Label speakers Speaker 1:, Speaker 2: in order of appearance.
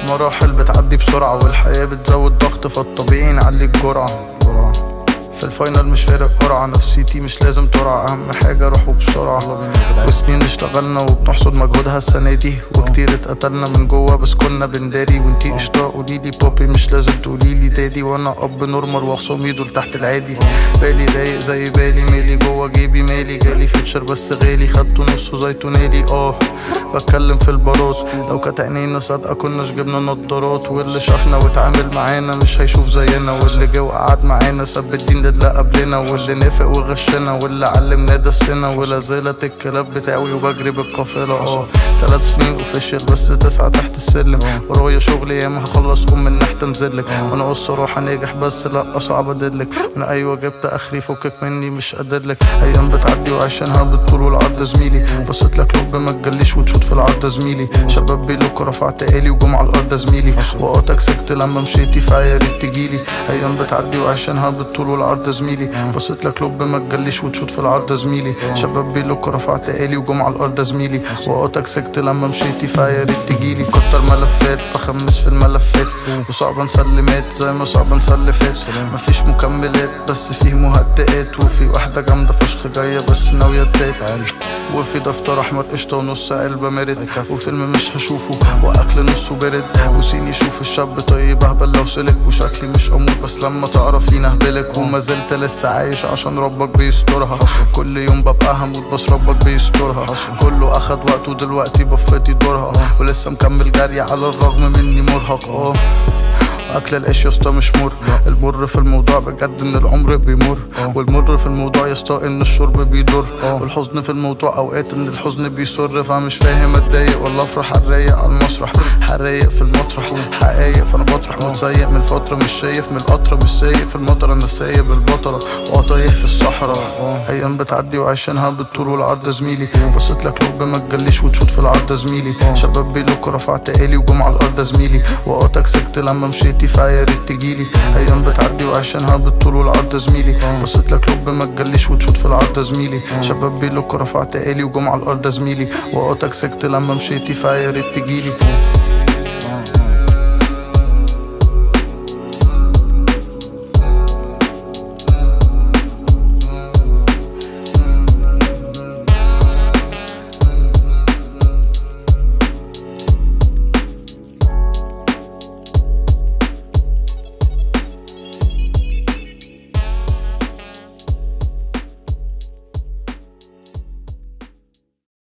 Speaker 1: مراحل بتعدي بسرعة والحياة بتزود ضغط فالطبيعي نعلي الجرعة في الفاينل مش فارق قرعة نفسيتي مش لازم ترعى أهم حاجة روحوا بسرعة وسنين اشتغلنا وبنحصد مجهودها السنة دي وكتير اتقتلنا من جوا بس كنا بنداري وانتي قشطة قوليلي بوبي مش لازم تقوليلي دادي وانا اب نورمال وخصومي دول تحت العادي بالي رايق زي بالي مالي جوا جيبي مالي جالي فيتشر بس غالي خدته نصه زيتونالي اه بتكلم في البارات لو كانت عينينا صادقة كناش جبنا نضارات واللي شافنا واتعامل معانا مش هيشوف زينا واللي جه وقعد معانا ساب الدين اللي قبلنا واللي نافق وغشنا واللي علمنا دسنا ولا زالت الكلاب بتاعي وبجري بالقافلة اه تلات سنين اوفيشال بس تسعة تحت السلم ورايا شغل ياما هخلص قوم من نحت انزلك وانا قص اروح انجح بس لا صعب ادلك انا ايوه جبت اخري فكك مني مش قادرلك ايام بتعدي وعشانها بالطول والعرض زميلي بصيت لك لب ما تجليش وتشوط في العرض زميلي شباب بيلوك رفعت آلي وجم على الارض زميلي وقتك سكت لما مشيتي فيا ريت تجيلي ايام بتعدي وعشانها بالطول والعرض زميلي بصيت لك لب ما تجليش وتشوط في العرض زميلي شباب بيلوك رفعت آلي وجم على الارض زميلي وقتك سكت لما مشيتي فيا ريت تجيلي كتر ملفات بخمس في الملفات وصعب نسلمات زي ما صعب نسلفات مفيش مكملات بس فيه مهدئات وفي واحدة جامدة فشخ جاية بس ناوية تبات وفي دفتر احمر قشطة ونص علبة مرد وفيلم مش هشوفه واكل نصه برد وسيني يشوف الشاب طيب اهبل لو سلك وشكلي مش امور بس لما تعرفيني اهبلك وما زلت لسه عايش عشان ربك بيسترها كل يوم ببقى هموت بس ربك بيسترها كله اخد وقته دلوقتي بفتي دورها ولسه مكمل جري على الرغم مني مرهق اه اكل العيش يا اسطى مش مر المر في الموضوع بجد ان العمر بيمر والمر في الموضوع يا اسطى ان الشرب بيضر والحزن في الموضوع اوقات ان الحزن بيسر فمش فاهم اتضايق ولا افرح الرايق على المسرح حرايق في المطرح حقايق فانا بطرح متسيق من فتره مش شايف من القطره مش سايق في المطر انا سايب البطله وطايح في الصحراء ايام بتعدي وعايشينها بالطول والعرض زميلي بصيت لك لب ما تجليش وتشوط في العرض زميلي شباب بيلوك رفعت آلي وجم على الارض زميلي وقتك سكت لما مشيتي فيا ريت تجيلي ايام بتعدي وعشانها بالطول والعرض زميلي بصيت لك لب ما تجليش وتشوط في العرض زميلي شباب بيلوك رفعت آلي وجم على الارض زميلي وقتك سكت لما مشيتي فيا ريت تجيلي